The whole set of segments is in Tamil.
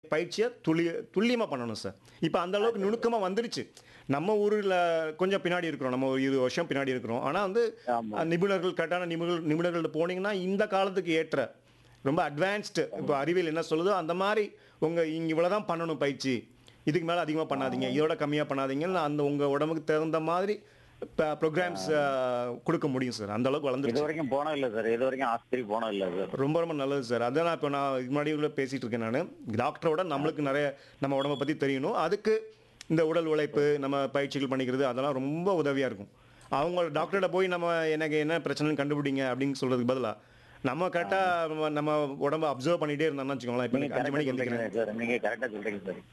பயிற்சியை துல்லிய துல்லியமாக பண்ணணும் சார் இப்போ அந்த அளவுக்கு நுணுக்கமாக வந்துருச்சு நம்ம ஊரில் கொஞ்சம் பின்னாடி இருக்கிறோம் நம்ம ஒரு இருபது வருஷம் பின்னாடி இருக்கிறோம் ஆனால் வந்து ஆமா. அஹ், நிபுணர்கள் கரெக்டான நிபுணர்கள் நிபுணர்கள்ட்ட போனீங்கன்னா இந்த காலத்துக்கு ஏற்ற ரொம்ப அட்வான்ஸ்டு இப்போ அறிவியல் என்ன சொல்லுதோ அந்த மாதிரி உங்கள் இங்கே இவ்வளோ தான் பண்ணணும் பயிற்சி இதுக்கு மேலே அதிகமாக பண்ணாதீங்க இதோட கம்மியாக பண்ணாதீங்கன்னு அந்த உங்கள் உடம்புக்கு தகுந்த மாதிரி ப்ரோக்ராம்ஸ் கொடுக்க முடியும் சார் அந்த அளவுக்கு இது வளர்ந்துருச்சு வரைக்கும் போனது இல்ல சார் இது வரைக்கும் ஆஸ்பத்திரி போனது இல்ல சார் ரொம்ப ரொம்ப நல்லது சார் அதான் நான் இப்போ நான் இதுக்கு முன்னாடி உள்ள பேசிட்டு இருக்கேன் நான் டாக்டரோட நம்மளுக்கு நிறைய நம்ம உடம்பை பற்றி தெரியணும் அதுக்கு இந்த உடல் உழைப்பு நம்ம பயிற்சிகள் பண்ணிக்கிறது அதெல்லாம் ரொம்ப உதவியாக இருக்கும் அவங்க டாக்டர்கிட்ட போய் நம்ம எனக்கு என்ன பிரச்சனைன்னு கண்டுபிடிங்க அப்படின்னு சொல்றதுக்கு பதிலாக நம்ம கரெக்டாக நம்ம உடம்ப அப்சர்வ் பண்ணிட்டே இருந்தோம்னு வச்சுக்கோங்களேன் இப்போ நீங்க எனக்கு அஞ்சு கரெக்டா மணிக்கு சொல்றீங்க எந்திரிக்கிறேன் சார் நீங்க கரெக்டா சொல்றீங்க சார்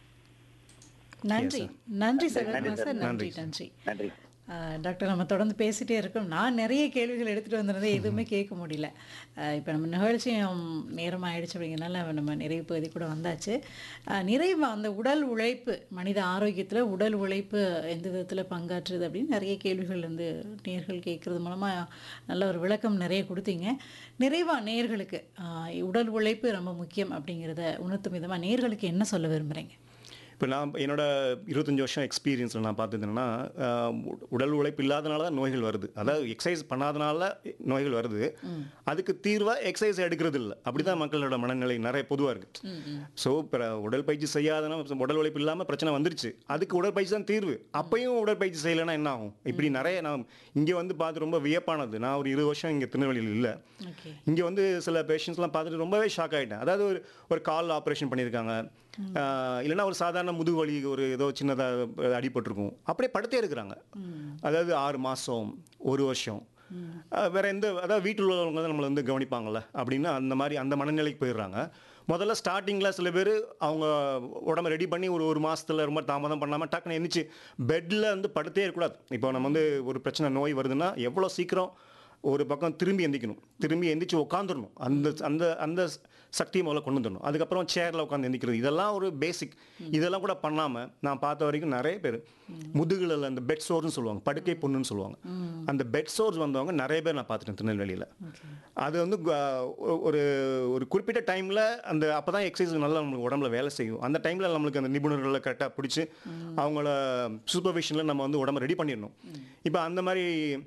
நன்றி நன்றி சார் நன்றி சார் சார். நன்றி நன்றி நன்றி ஆஹ் டாக்டர் நம்ம தொடர்ந்து பேசிட்டே இருக்கோம் நான் நிறைய கேள்விகள் எடுத்துகிட்டு வந்திருந்தேன் எதுவுமே கேட்க முடியல இப்போ நம்ம நிகழ்ச்சியும் நேரம் ஆயிடுச்சு அப்படிங்கிறனால நம்ம நிறைவு பகுதி கூட வந்தாச்சு ஆஹ் நிறைவு அந்த உடல் உழைப்பு மனித ஆரோக்கியத்தில் உடல் உழைப்பு எந்த விதத்தில் பங்காற்றுது அப்படின்னு நிறைய கேள்விகள் வந்து நேர்கள் கேட்குறது மூலமாக நல்ல ஒரு விளக்கம் நிறைய கொடுத்தீங்க நிறைவாக நேர்களுக்கு ஆஹ் உடல் உழைப்பு ரொம்ப முக்கியம் அப்படிங்கிறத உணர்த்தும் விதமாக நேர்களுக்கு என்ன சொல்ல விரும்புகிறீங்க இப்போ நான் என்னோட இருபத்தஞ்சி வருஷம் எக்ஸ்பீரியன்ஸில் நான் பார்த்தது என்னன்னா ஆஹ், உ- உடல் உழைப்பு இல்லாதனால தான் நோய்கள் வருது அதாவது எக்ஸசைஸ் பண்ணாதனால நோய்கள் வருது அதுக்கு தீர்வாக எக்ஸசைஸ் எடுக்கிறது இல்லை அப்படி தான் மக்களோட மனநிலை நிறைய பொதுவாக இருக்குது ஸோ இப்போ உடற்பயிற்சி செய்யாதனா உடல் உழைப்பு இல்லாமல் பிரச்சனை வந்துருச்சு அதுக்கு உடற்பயிற்சி தான் தீர்வு அப்பயும் உடற்பயிற்சி செய்யலைன்னா என்ன ஆகும் இப்படி நிறைய நான் இங்கே வந்து பார்த்து ரொம்ப வியப்பானது நான் ஒரு இருபது வருஷம் இங்கே திருநெல்வேலியில் இல்லை ஓகே இங்கே வந்து சில பேஷண்ட்ஸ்லாம் பார்த்துட்டு ரொம்பவே ஷாக் ஆகிட்டேன் அதாவது ஒரு ஒரு கால் ஆப்ரேஷன் பண்ணியிருக்காங்க ஆஹ் இல்லைன்னா ஒரு சாதாரண முதுகு வலி ஒரு ஏதோ சின்னதாக அடிபட்டிருக்கும் அப்படியே படுத்தே இருக்கிறாங்க அதாவது ஆறு மாதம் ஒரு வருஷம் ஆஹ் வேற எந்த அதாவது வீட்டில் உள்ளவங்க தான் நம்மளை வந்து கவனிப்பாங்கல்ல அப்படின்னு அந்த மாதிரி அந்த மனநிலைக்கு போயிடுறாங்க முதல்ல ஸ்டார்டிங்கில் சில பேர் அவங்க உடம்ப ரெடி பண்ணி ஒரு ஒரு மாசத்துல ரொம்ப தாமதம் பண்ணாமல் டக்குன்னு எந்திரிச்சு பெட்டில் வந்து படுத்தே இருக்கக்கூடாது இப்போ நம்ம வந்து ஒரு பிரச்சனை நோய் வருதுன்னா எவ்வளோ சீக்கிரம் ஒரு பக்கம் திரும்பி எந்திக்கணும் திரும்பி எந்திரிச்சு உட்காந்துடணும் அந்த அந்த அந்த சக்தியை முதல்ல கொண்டு வந்துடணும் அதுக்கப்புறம் சேரில் உட்காந்து எந்திக்கிறது இதெல்லாம் ஒரு பேசிக் இதெல்லாம் கூட பண்ணாமல் நான் பார்த்த வரைக்கும் நிறைய பேர் முதுகுல அந்த பெட் சோர்னு சொல்லுவாங்க படுக்கை புண்ணுன்னு சொல்லுவாங்க அந்த பெட் சோர்ஸ் வந்தவங்க நிறைய பேர் நான் பார்த்துட்டேன் திருநெல்வேலியில் அது வந்து கு- ஒ- ஒரு ஒரு குறிப்பிட்ட டைமில் அந்த அப்போ தான் எக்ஸசைஸ் நல்லா நம்மளுக்கு உடம்புல வேலை செய்யும் அந்த டைமில் நம்மளுக்கு அந்த நிபுணர்களை கரெக்டாக பிடிச்சி அவங்கள சூப்பர்விஷனில் நம்ம வந்து உடம்ப ரெடி பண்ணிடணும் இப்போ அந்த மாதிரி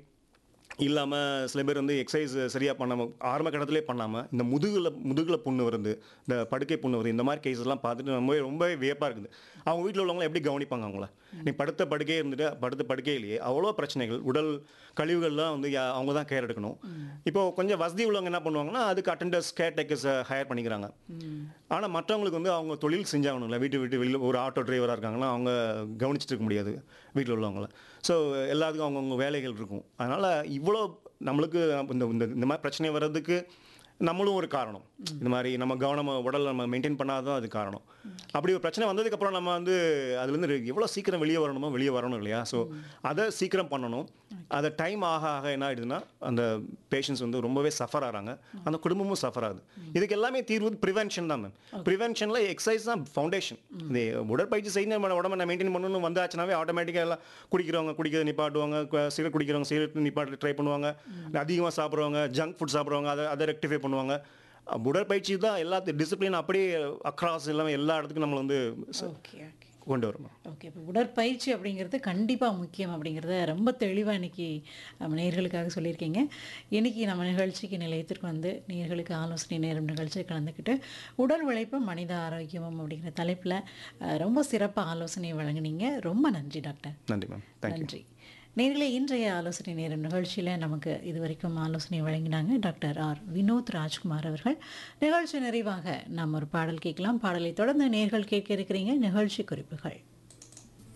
இல்லாமல் சில பேர் வந்து எக்ஸசைஸ் சரியாக பண்ணாமல் ஆரம்ப கட்டத்திலே பண்ணாமல் இந்த முதுகில் முதுகில் புண்ணு வருது இந்த படுக்கை புண்ணு வருது இந்த மாதிரி கேஸஸ்லாம் பார்த்துட்டு ரொம்பவே ரொம்பவே வியப்பாக இருக்குது அவங்க வீட்டில் உள்ளவங்க எப்படி கவனிப்பாங்க அவங்கள நீ படுத்த படுக்கையே இருந்துட்டு படுத்த படுக்கையிலேயே அவ்வளோ பிரச்சனைகள் உடல் கழிவுகள்லாம் வந்து யா- அவங்க தான் கேர் எடுக்கணும் இப்போ கொஞ்சம் வசதி உள்ளவங்க என்ன பண்ணுவாங்கன்னா அதுக்கு அட்டண்டர்ஸ் கேர் டேக்கர்ஸை ஹையர் பண்ணிக்கிறாங்க ஆனால் மற்றவங்களுக்கு வந்து அவங்க தொழில் செஞ்சாகணும்ல வீட்டு விட்டு வெளியில் ஒரு ஆட்டோ டிரைவராக இருக்காங்கன்னா அவங்க கவனிச்சிட்டு இருக்க முடியாது வீட்டில் உள்ளவங்கள ஸோ எல்லாத்துக்கும் அவங்கவுங்க வேலைகள் இருக்கும் அதனால் இவ்வளோ நம்மளுக்கு இந்த இந்த இந்த மாதிரி பிரச்சனை வர்றதுக்கு நம்மளும் ஒரு காரணம் இந்த மாதிரி நம்ம கவனம் உடல் நம்ம மெயின்டைன் பண்ணாதான் அது காரணம் அப்படி ஒரு பிரச்சனை வந்ததுக்கப்புறம் நம்ம வந்து அதுலேருந்து எவ்வளோ சீக்கிரம் வெளியே வரணுமோ வெளியே வரணும் இல்லையா ஸோ அதை சீக்கிரம் பண்ணணும் அதை டைம் ஆக ஆக என்ன ஆயிடுதுன்னா அந்த பேஷண்ட்ஸ் வந்து ரொம்பவே சஃபர் ஆகிறாங்க அந்த குடும்பமும் சஃபர் ஆகுது இதுக்கு எல்லாமே தீர்வு ப்ரிவென்ஷன் தான் மேம் ப்ரிவென்ஷனில் எக்ஸசைஸ் தான் ஃபவுண்டேஷன் இந்த உடற்பயிற்சி செய்து நம்ம உடம்ப நம்ம மெயின்டைன் பண்ணணும்னு வந்தாச்சுனாவே ஆட்டோமேட்டிக்காக எல்லாம் குடிக்கிறவங்க குடிக்கிறத நிப்பாட்டுவாங்க கு- சிகரெட் குடிக்கிறவங்க சிகரெட் நிப்பாட்டு ட்ரை பண்ணுவாங்க அதிகமாக சாப்பிட்றவங்க ஜங்க் ஃபுட் சாப்பிட்றவங்க அதை அதை ரெக்டிஃபை பண்ணுவாங்க அஹ் உடற்பயிற்சி தான் எல்லாத்தையும் டிசிப்ளின் அப்படியே அக்ராஸ் எல்லாமே எல்லா இடத்துக்கும் நம்மளை வந்து ச- ஓகே ஓகே கொண்டு வரணும் ஓகே இப்போ உடற்பயிற்சி அப்படிங்கிறது கண்டிப்பாக முக்கியம் அப்படிங்கிறத ரொம்ப தெளிவாக இன்னைக்கு நம்ம நேர்களுக்காக சொல்லியிருக்கீங்க இன்னைக்கு நம்ம நிகழ்ச்சிக்கு நிலையத்திற்கு வந்து நேர்களுக்கு ஆலோசனை நேரம் நிகழ்ச்சியை கலந்துக்கிட்டு உடல் உழைப்பும் மனித ஆரோக்கியமும் அப்படிங்கிற தலைப்பில் அஹ், ரொம்ப சிறப்பாக ஆலோசனை வழங்குனீங்க ரொம்ப நன்றி டாக்டர் நன்றி மேம் தேங்க்யூ நன்றி நேர்களே இன்றைய ஆலோசனை நேரம் நிகழ்ச்சியில் நமக்கு இதுவரைக்கும் ஆலோசனை வழங்கினாங்க டாக்டர் ஆர் வினோத் ராஜ்குமார் அவர்கள் நிகழ்ச்சி நிறைவாக நாம் ஒரு பாடல் கேட்கலாம் பாடலை தொடர்ந்து நேர்கள் கேட்க இருக்கிறீங்க நிகழ்ச்சி குறிப்புகள்